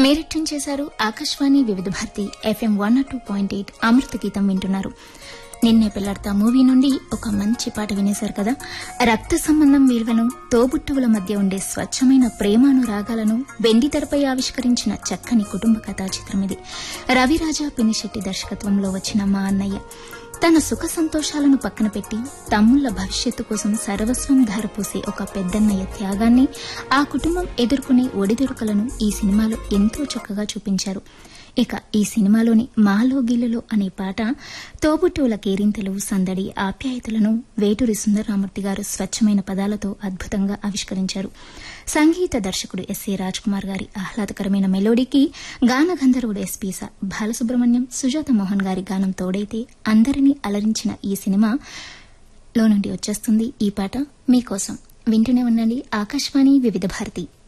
మీరిట్టం చేశారు Akashvani Vividh Bharati FM one two point eight అమృత గీతం వింటున్నారు నిన్నే పెళ్లాడతా మూవీ నుండి ఒక మంచి పాట వినేశారు కదా రక్త సంబంధం విలువను తోబుట్టువుల మధ్య ఉండే స్వచ్ఛమైన ప్రేమానురాగాలను వెండి తెరపై ఆవిష్కరించిన చక్కని కుటుంబ కథా చిత్రం ఇది రవిరాజా పినిశెట్టి దర్శకత్వంలో వచ్చిన మా అన్నయ్య తన సుఖ సంతోషాలను పక్కన పెట్టి తమ్ముళ్ల భవిష్యత్తు కోసం సర్వస్వం ధారపోసే ఒక పెద్దన్నయ్య త్యాగాన్ని ఆ కుటుంబం ఎదుర్కొనే ఒడిదుడుకులను ఈ సినిమాలో ఎంతో చక్కగా చూపించారు ఇక ఈ సినిమాలోని మాలో గిల్లులో అనే పాట తోబుట్టువుల కేరింతలు సందడి ఆప్యాయతలను వేటూరి సుందరరామూర్తి గారు స్వచ్ఛమైన పదాలతో అద్భుతంగా ఆవిష్కరించారు సంగీత దర్శకుడు ఎస్ఏ రాజ్ కుమార్ గారి ఆహ్లాదకరమైన మెలోడీకి గాన గంధర్వుడు ఎస్పీ బాలసుబ్రహ్మణ్యం సుజాత మోహన్ గారి గానం తోడైతే అందరినీ అలరించిన ఈ సినిమాలో నుండి వచ్చేస్తుంది ఈ పాట మీకోసం వింటూనే ఉండండి ఆకాశవాణి వివిధ భారతి